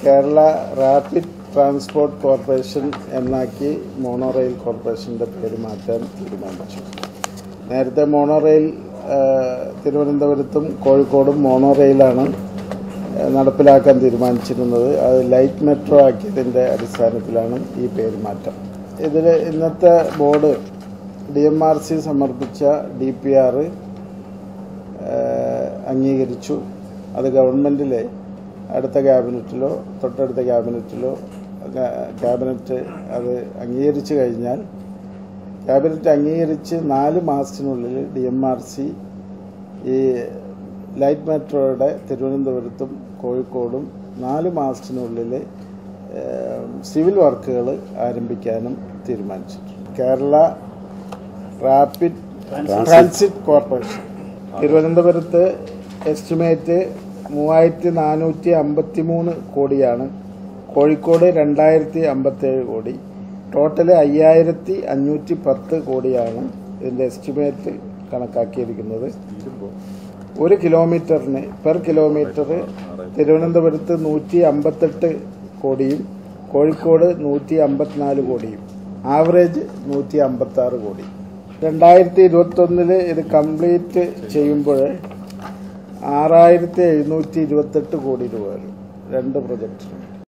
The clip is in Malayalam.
കേരള റാപ്പിഡ് ട്രാൻസ്പോർട്ട് കോർപ്പറേഷൻ എന്നാക്കി മോണോ റെയിൽ കോർപ്പറേഷൻ്റെ പേര് മാറ്റാൻ തീരുമാനിച്ചു നേരത്തെ മോണോ റെയിൽ ആ, തിരുവനന്തപുരത്തും കോഴിക്കോടും മോണോ റെയിലാണ് ആ, നടപ്പിലാക്കാൻ തീരുമാനിച്ചിരുന്നത് അത് ലൈറ്റ് മെട്രോ ആക്കിയതിൻ്റെ അടിസ്ഥാനത്തിലാണ് ഈ പേര് മാറ്റം ഇതിൽ ഇന്നത്തെ board D M R C സമർപ്പിച്ച ഡി പി ആർ അംഗീകരിച്ചു അത് ഗവൺമെൻറ്റിലെ അടുത്ത ക്യാബിനറ്റിലോ തൊട്ടടുത്ത ക്യാബിനറ്റിലോ ഗ- ക്യാബിനറ്റ് അത് അംഗീകരിച്ചു കഴിഞ്ഞാൽ ക്യാബിനറ്റ് അംഗീകരിച്ച് നാല് മാസത്തിനുള്ളിൽ ഡി എം ആർ സി ഈ ലൈറ്റ് മെട്രോയുടെ തിരുവനന്തപുരത്തും കോഴിക്കോടും നാല് മാസത്തിനുള്ളിൽ ഏഹ്, സിവിൽ വർക്കുകൾ ആരംഭിക്കാനും തീരുമാനിച്ചിട്ടുണ്ട് കേരള റാപ്പിഡ് ട്രാൻസിറ്റ് കോർപ്പറേഷൻ തിരുവനന്തപുരത്ത് എസ്റ്റിമേറ്റ് മൂവായിരത്തി നാനൂറ്റി അമ്പത്തി മൂന്ന് കോടിയാണ് കോഴിക്കോട് രണ്ടായിരത്തി അമ്പത്തേഴ് കോടി ടോട്ടല് അയ്യായിരത്തി അഞ്ഞൂറ്റി പത്ത് കോടിയാണ് ഇതിൻ്റെ എസ്റ്റിമേറ്റ് കണക്കാക്കിയിരിക്കുന്നത് ഒരു കിലോമീറ്ററിന് പെർ കിലോമീറ്റർ തിരുവനന്തപുരത്ത് നൂറ്റി അമ്പത്തെട്ട് കോടിയും കോഴിക്കോട് നൂറ്റി അമ്പത്തിനാല് കോടിയും ആവറേജ് നൂറ്റി അമ്പത്തി ആറ് കോടി രണ്ടായിരത്തി ഇരുപത്തൊന്നില് ഇത് കംപ്ലീറ്റ് ചെയ്യുമ്പോൾ ആറായിരത്തി എഴുന്നൂറ്റി ഇരുപത്തെട്ട് കോടി രൂപ വരും രണ്ട് പ്രൊജക്റ്റിനും